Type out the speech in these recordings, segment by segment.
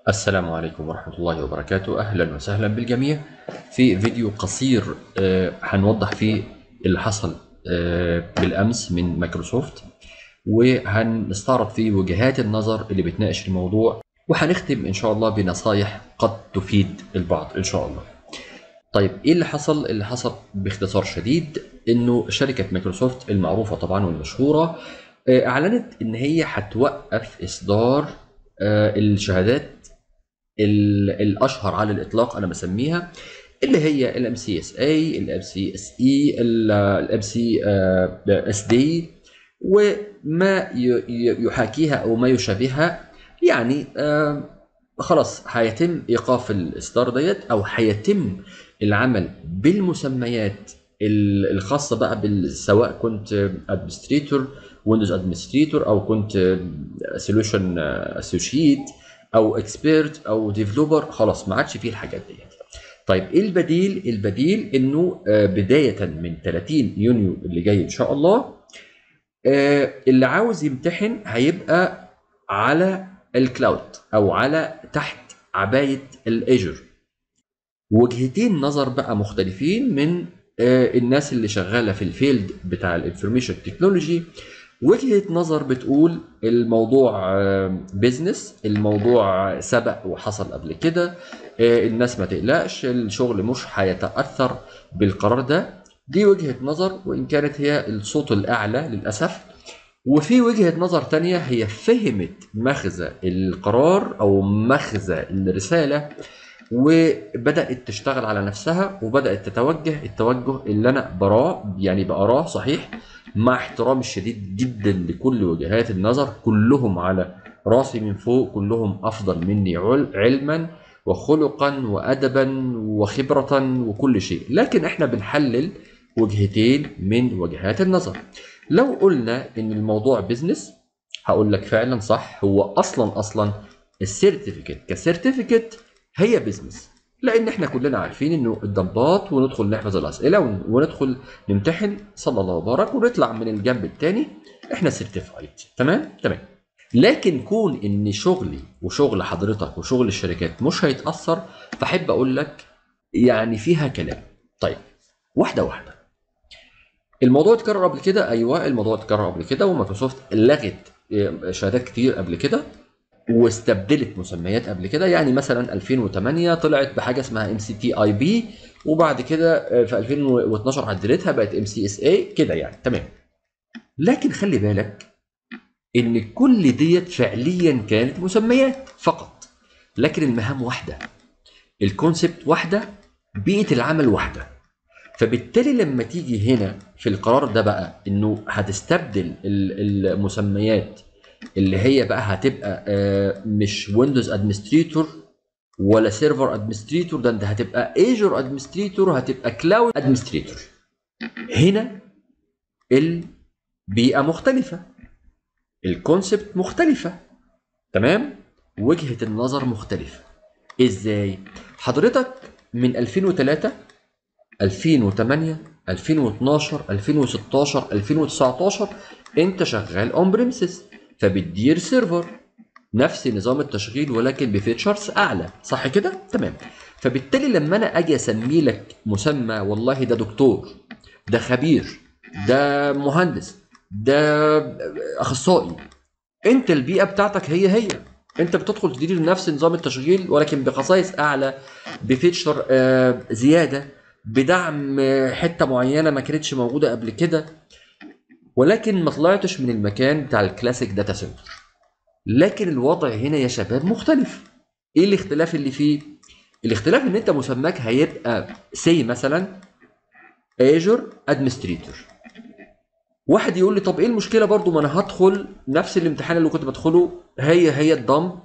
السلام عليكم ورحمة الله وبركاته أهلا وسهلا بالجميع في فيديو قصير آه، هنوضح فيه اللي حصل آه، بالأمس من مايكروسوفت وهنستعرض فيه وجهات النظر اللي بتناقش الموضوع وهنختم إن شاء الله بنصايح قد تفيد البعض إن شاء الله طيب ايه اللي حصل؟ اللي حصل باختصار شديد انه شركه مايكروسوفت المعروفه طبعا والمشهوره آه، اعلنت ان هي هتوقف اصدار آه، الشهادات ال- الاشهر على الاطلاق انا بسميها اللي هي الام سي اس اي الام سي اس اي الام سي اس دي وما ي- ي- يحاكيها او ما يشابهها يعني آه، خلاص هيتم ايقاف الاصدار ديت او هيتم العمل بالمسميات ال- الخاصه بقى بال- سواء كنت ادمنستريتور ويندوز ادمنستريتور او كنت سوليوشن اسوشيت او اكسبيرت او ديفلوبر خلاص ما عادش فيه الحاجات دي طيب ايه البديل البديل انه آه، بدايه من 30 يونيو اللي جاي ان شاء الله آه، اللي عاوز يمتحن هيبقى على الكلاود او على تحت عبايه الاجر وجهتين نظر بقى مختلفين من آه، الناس اللي شغاله في الفيلد بتاع الانفورميشن تكنولوجي وجهه نظر بتقول الموضوع بيزنس الموضوع سبق وحصل قبل كده آه، الناس ما تقلقش الشغل مش هيتاثر بالقرار ده دي وجهه نظر وان كانت هي الصوت الاعلى للاسف وفي وجهه نظر تانية هي فهمت مغزى القرار او مغزى الرساله وبدات تشتغل على نفسها وبدات تتوجه التوجه اللي انا براه يعني بقراه صحيح مع احترامي الشديد جدا لكل وجهات النظر كلهم على راسي من فوق كلهم افضل مني عل- علما وخلقا وادبا وخبره وكل شيء لكن احنا بنحلل وجهتين من وجهات النظر لو قلنا ان الموضوع بيزنس هقول لك فعلا صح هو اصلا اصلا السيرتيفيكت كسيرتيفيكت هي بيزنس لان احنا كلنا عارفين انه الضباط وندخل نحفظ الاسئله ون- وندخل نمتحن صلى الله وبارك ونطلع من الجنب الثاني احنا سيرتيفايد تمام تمام لكن كون ان شغلي وشغل حضرتك وشغل الشركات مش هيتاثر فاحب اقول لك يعني فيها كلام طيب واحده واحده الموضوع اتكرر قبل كده ايوه الموضوع اتكرر قبل كده ومايكروسوفت لغت آه، شهادات كتير قبل كده واستبدلت مسميات قبل كده يعني مثلا 2008 طلعت بحاجه اسمها ام سي تي اي بي وبعد كده آه، في 2012 عدلتها بقت ام سي اس اي كده يعني تمام لكن خلي بالك ان كل ديت فعليا كانت مسميات فقط لكن المهام واحده الكونسبت واحده بيئه العمل واحده فبالتالي لما تيجي هنا في القرار ده بقى انه هتستبدل ال- المسميات اللي هي بقى هتبقى آه، مش ويندوز ادمنستريتور ولا سيرفر ادمنستريتور ده انت هتبقى ايجور ادمنستريتور هتبقى كلاود ادمنستريتور هنا البيئه مختلفه الكونسبت مختلفه تمام وجهه النظر مختلفه ازاي حضرتك من 2003 2008 2012 2016 2019 انت شغال اون بريمسز فبتدير سيرفر نفس نظام التشغيل ولكن بفيتشرز اعلى صح كده تمام فبالتالي لما انا اجي اسمي لك مسمى والله ده دكتور ده خبير ده مهندس ده اخصائي انت البيئه بتاعتك هي هي انت بتدخل تدير نفس نظام التشغيل ولكن بخصائص اعلى بفيتشر آه، زياده بدعم آه، حته معينه ما كانتش موجوده قبل كده ولكن ما طلعتش من المكان بتاع الكلاسيك داتا سنتر لكن الوضع هنا يا شباب مختلف ايه الاختلاف اللي فيه الاختلاف ان انت مسماك هيبقى سي مثلا ايجور ادمنستريتور واحد يقول لي طب ايه المشكله برضو ما انا هدخل نفس الامتحان اللي كنت بدخله هي هي الضم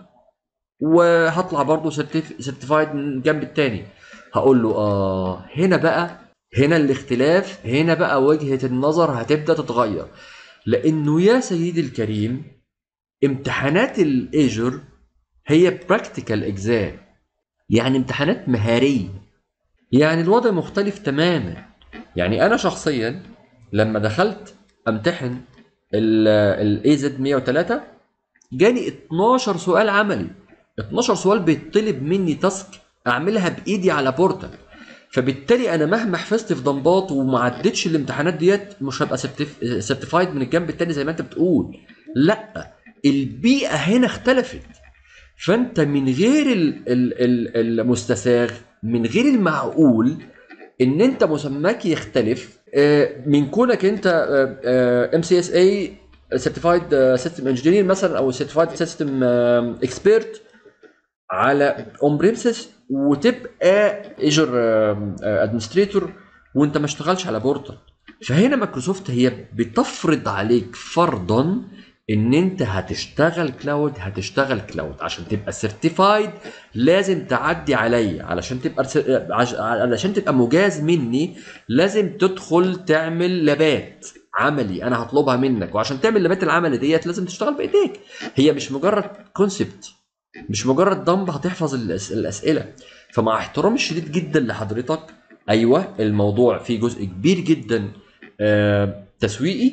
وهطلع برضو سيرتيفايد من الجنب التاني هقول له اه هنا بقى هنا الاختلاف هنا بقى وجهة النظر هتبدأ تتغير لانه يا سيدي الكريم امتحانات الايجور هي براكتيكال اكزام يعني امتحانات مهارية يعني الوضع مختلف تماما يعني انا شخصيا لما دخلت امتحن الاي زد 103 جاني 12 سؤال عملي 12 سؤال بيطلب مني تاسك اعملها بايدي على بورتال فبالتالي انا مهما حفظت في ضمبات وما عدتش الامتحانات ديت مش هبقى سيرتيفايد من الجنب التاني زي ما انت بتقول لا البيئه هنا اختلفت فانت من غير ال- ال- ال- المستساغ من غير المعقول ان انت مسماك يختلف آه، من كونك انت ام سي اس اي سيرتيفايد سيستم انجينير مثلا او سيرتيفايد سيستم اكسبيرت على اون بريمسز وتبقى ايجر ادمنستريتور وانت ما اشتغلش على بورتال فهنا مايكروسوفت هي بتفرض عليك فرضا ان انت هتشتغل كلاود هتشتغل كلاود عشان تبقى سيرتيفايد لازم تعدي عليا علشان تبقى عش- علشان تبقى مجاز مني لازم تدخل تعمل لابات عملي انا هطلبها منك وعشان تعمل لابات العملي ديت لازم تشتغل بايديك هي مش مجرد كونسبت مش مجرد دمب هتحفظ الأس- الاسئله فمع احترامي الشديد جدا لحضرتك ايوه الموضوع فيه جزء كبير جدا آه، تسويقي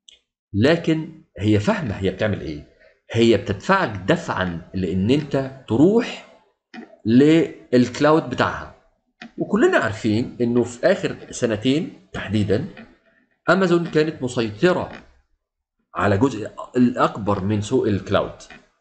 لكن هي فاهمه هي بتعمل ايه هي بتدفعك دفعا لان انت تروح للكلاود بتاعها وكلنا عارفين انه في اخر سنتين تحديدا امازون كانت مسيطره على جزء الاكبر من سوق الكلاود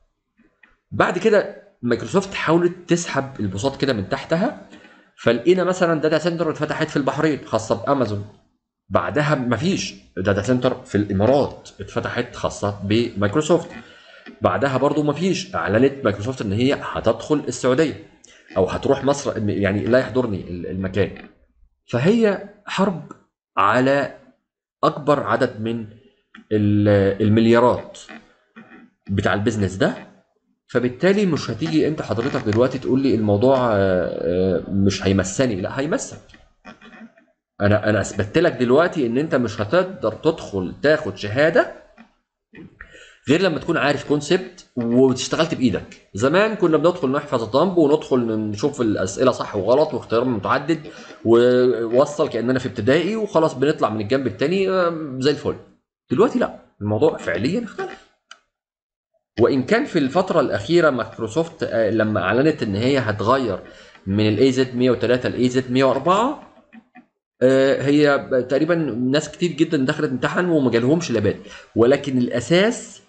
بعد كده مايكروسوفت حاولت تسحب البساط كده من تحتها فلقينا مثلا داتا سنتر اتفتحت في البحرين خاصه بامازون بعدها مفيش داتا سنتر في الامارات اتفتحت خاصه بمايكروسوفت بعدها برضو مفيش اعلنت مايكروسوفت ان هي هتدخل السعوديه او هتروح مصر يعني لا يحضرني المكان فهي حرب على اكبر عدد من ال- المليارات بتاع البيزنس ده فبالتالي مش هتيجي انت حضرتك دلوقتي تقول لي الموضوع آه، آه، مش هيمسني لا هيمسك انا انا اثبتت لك دلوقتي ان انت مش هتقدر تدخل تاخد شهاده غير لما تكون عارف كونسبت واشتغلت بايدك زمان كنا بندخل نحفظ الضمب وندخل نشوف الاسئله صح وغلط واختيار متعدد ووصل كاننا في ابتدائي وخلاص بنطلع من الجنب التاني آه، زي الفل دلوقتي لا الموضوع فعليا اختلف وان كان في الفتره الاخيره مايكروسوفت آه، لما اعلنت ان هي هتغير من الاي زد 103 لاي زد 104 آه، هي تقريبا ناس كتير جدا دخلت امتحن وما جالهمش لابات ولكن الاساس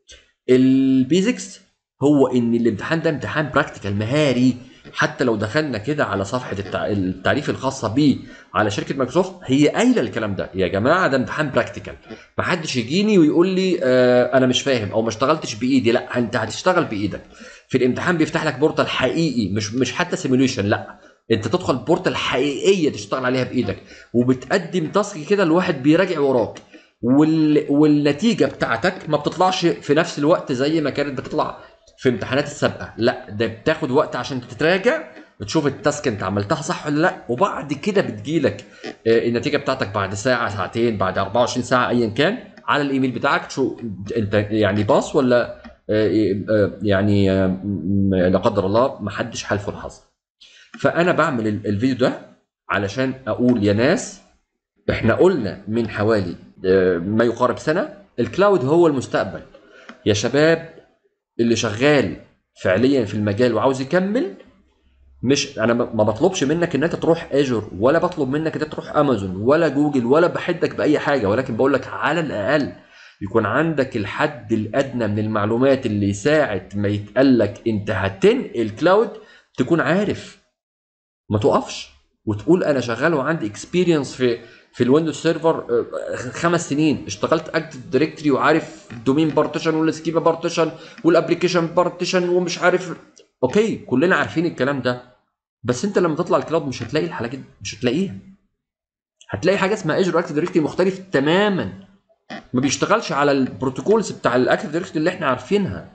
البيزكس هو ان الامتحان ده امتحان براكتيكال مهاري حتى لو دخلنا كده على صفحه التع- التعريف الخاصه بيه على شركه مايكروسوفت هي قايله الكلام ده يا جماعه ده امتحان براكتيكال ما حدش يجيني ويقول لي آه انا مش فاهم او ما اشتغلتش بايدي لا انت هتشتغل بايدك في الامتحان بيفتح لك بورتال حقيقي مش مش حتى سيموليشن لا انت تدخل بورتال حقيقيه تشتغل عليها بايدك وبتقدم تاسك كده الواحد بيراجع وراك وال... والنتيجه بتاعتك ما بتطلعش في نفس الوقت زي ما كانت بتطلع في امتحانات السابقه لا ده بتاخد وقت عشان تتراجع بتشوف التاسك انت عملتها صح ولا لا وبعد كده بتجيلك آه، النتيجه بتاعتك بعد ساعه ساعتين بعد 24 ساعه ايا كان على الايميل بتاعك تشوف انت يعني باص ولا آه، آه، يعني آه، م- لا قدر الله ما حدش حالفه الحظ فانا بعمل ال- الفيديو ده علشان اقول يا ناس احنا قلنا من حوالي آه، ما يقارب سنه الكلاود هو المستقبل يا شباب اللي شغال فعليا في المجال وعاوز يكمل مش انا ما ما بطلبش منك ان انت تروح اجر ولا بطلب منك ان انت تروح امازون ولا جوجل ولا بحدك باي حاجه ولكن بقول لك على الاقل يكون عندك الحد الادنى من المعلومات اللي ساعه ما يتقال لك انت هتنقل كلاود تكون عارف ما تقفش وتقول انا شغال وعندي اكسبيرينس في في الويندوز سيرفر آه، خمس سنين اشتغلت اكتف دايركتوري وعارف الدومين بارتيشن والسكيما بارتيشن والابلكيشن بارتيشن ومش عارف اوكي كلنا عارفين الكلام ده بس انت لما تطلع الكلاود مش هتلاقي الحاجات دي مش هتلاقيها هتلاقي حاجه اسمها اجر اكتف دايركتوري مختلف تماما ما بيشتغلش على البروتوكولز بتاع الاكتف دايركتوري اللي احنا عارفينها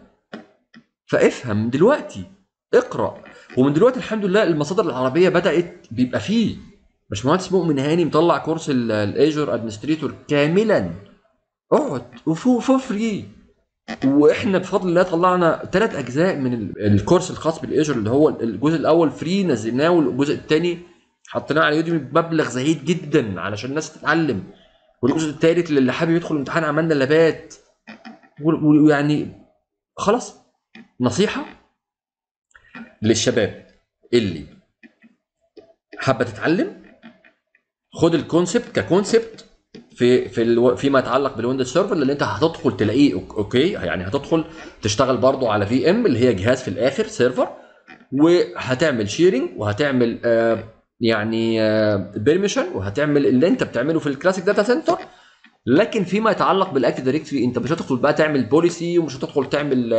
فافهم دلوقتي اقرا ومن دلوقتي الحمد لله المصادر العربيه بدات بيبقى فيه باشمهندس مؤمن هاني مطلع كورس الايجور ادمنستريتور كاملا اقعد وفو فور فري واحنا بفضل الله طلعنا ثلاث اجزاء من ال- الكورس الخاص بالايجور اللي هو الجزء الاول فري نزلناه والجزء الثاني حطيناه على يوديمي بمبلغ زهيد جدا علشان الناس تتعلم والجزء الثالث اللي حابب يدخل الامتحان عملنا لابات و- ويعني خلاص نصيحه للشباب اللي حابه تتعلم خد الكونسبت ككونسبت في في الو... فيما يتعلق بالويندوز سيرفر اللي انت هتدخل تلاقيه أوك- اوكي يعني هتدخل تشتغل برضو على في ام اللي هي جهاز في الاخر سيرفر وهتعمل شيرنج وهتعمل آه يعني بيرميشن وهتعمل اللي انت بتعمله في الكلاسيك داتا سنتر لكن فيما يتعلق بالاكتيف دايركتوري انت مش هتدخل بقى تعمل بوليسي ومش هتدخل تعمل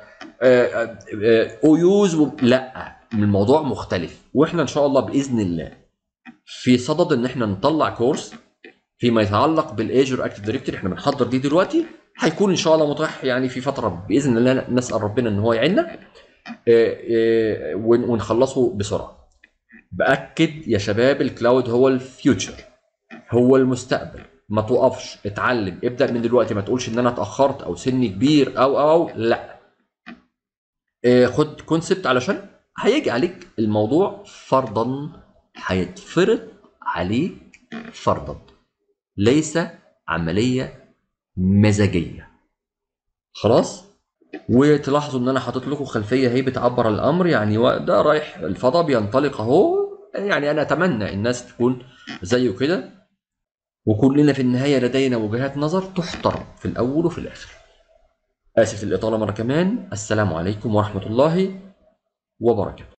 او يوز لا الموضوع مختلف واحنا ان شاء الله باذن الله في صدد ان احنا نطلع كورس فيما يتعلق بالايجر اكتيف دايركتوري احنا بنحضر دي دلوقتي هيكون ان شاء الله متاح يعني في فتره باذن الله نسال ربنا ان هو يعيننا آه، آه، ون- ونخلصه بسرعه باكد يا شباب الكلاود هو الفيوتشر هو المستقبل ما توقفش اتعلم ابدا من دلوقتي ما تقولش ان انا اتاخرت او سني كبير او او, أو. لا آه، خد كونسبت علشان هيجي عليك الموضوع فرضا هيتفرض عليك فرضا ليس عمليه مزاجيه خلاص وتلاحظوا ان انا حاطط لكم خلفيه هي بتعبر عن الامر يعني و- ده رايح الفضاء بينطلق اهو يعني انا اتمنى الناس تكون زيه كده وكلنا في النهايه لدينا وجهات نظر تحترم في الاول وفي الاخر اسف للاطاله مره كمان السلام عليكم ورحمه الله وبركاته